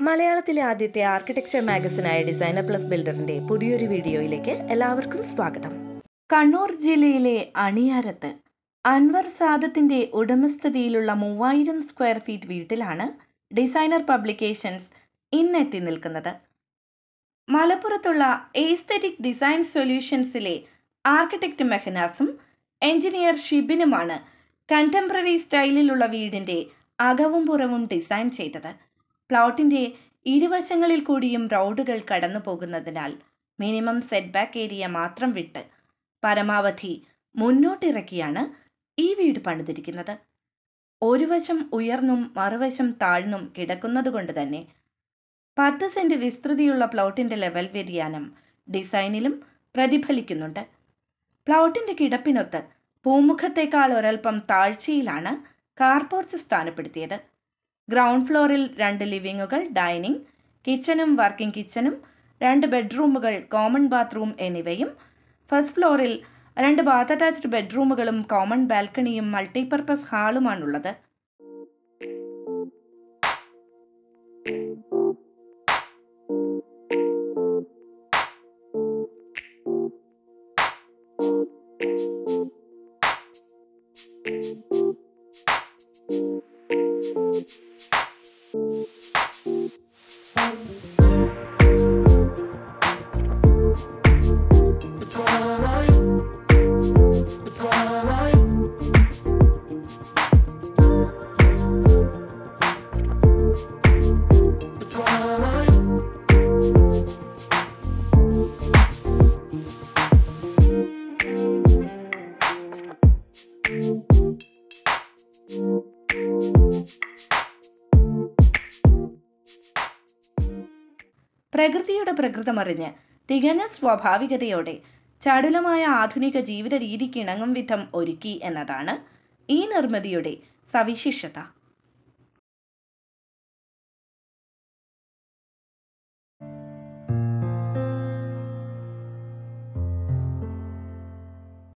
മലയാളത്തിലെ ആദ്യത്തെ ആർക്കിടെക്ചർ മാഗസിനായ ഡിസൈനർ പ്ലസ് ബിൽഡറിന്റെ പുതിയൊരു വീഡിയോയിലേക്ക് എല്ലാവർക്കും സ്വാഗതം കണ്ണൂർ ജില്ലയിലെ അണിയാരത്ത് അൻവർ സാദത്തിന്റെ ഉടമസ്ഥതയിലുള്ള മൂവായിരം സ്ക്വയർ ഫീറ്റ് വീട്ടിലാണ് ഡിസൈനർ പബ്ലിക്കേഷൻസ് ഇന്നെത്തി നിൽക്കുന്നത് മലപ്പുറത്തുള്ള എസ്തറ്റിക് ഡിസൈൻ സൊല്യൂഷൻസിലെ ആർക്കിടെക്ട് മെഹനാസും എഞ്ചിനീയർ ഷിബിനുമാണ് കണ്ടംപററി സ്റ്റൈലിലുള്ള വീടിന്റെ അകവും പുറവും ഡിസൈൻ ചെയ്തത് പ്ലോട്ടിന്റെ ഇരുവശങ്ങളിൽ കൂടിയും റോഡുകൾ കടന്നു പോകുന്നതിനാൽ മിനിമം സെറ്റ് ബാക്ക് ഏരിയ മാത്രം വിട്ട് പരമാവധി മുന്നോട്ടിറക്കിയാണ് ഈ വീട് പണിതിരിക്കുന്നത് ഒരു വശം ഉയർന്നും മറുവശം താഴ്ന്നും കിടക്കുന്നത് കൊണ്ട് തന്നെ പത്ത് സെന്റ് വിസ്തൃതിയുള്ള പ്ലോട്ടിന്റെ ലെവൽ വ്യതിയാനം ഡിസൈനിലും പ്രതിഫലിക്കുന്നുണ്ട് പ്ലോട്ടിന്റെ കിടപ്പിനൊത്ത് പൂമുഖത്തേക്കാൾ ഒരൽപ്പം താഴ്ചയിലാണ് കാർപോർച്ച് സ്ഥാനപ്പെടുത്തിയത് ഗ്രൗണ്ട് ഫ്ലോറിൽ രണ്ട് ലിവിങ്ങുകൾ ഡൈനിങ് കിച്ചണും വർക്കിംഗ് കിച്ചണും രണ്ട് ബെഡ്റൂമുകൾ കോമൺ ബാത്റൂം എന്നിവയും ഫസ്റ്റ് ഫ്ലോറിൽ രണ്ട് ബാത്ത് അറ്റാച്ച്ഡ് ബെഡ്റൂമുകളും കോമൺ ബാൽക്കണിയും മൾട്ടിപർപ്പസ് ഹാളുമാണുള്ളത് It's alright. It's alright. It's alright. പ്രകൃതിയുടെ പ്രകൃതമറിഞ്ഞ് തികഞ്ഞ സ്വാഭാവികതയോടെ ചടുലമായ ആധുനിക ജീവിത രീതിക്കിണങ്ങും വിധം ഒരുക്കി എന്നതാണ് ഈ നിർമ്മിതിയുടെ സവിശേഷത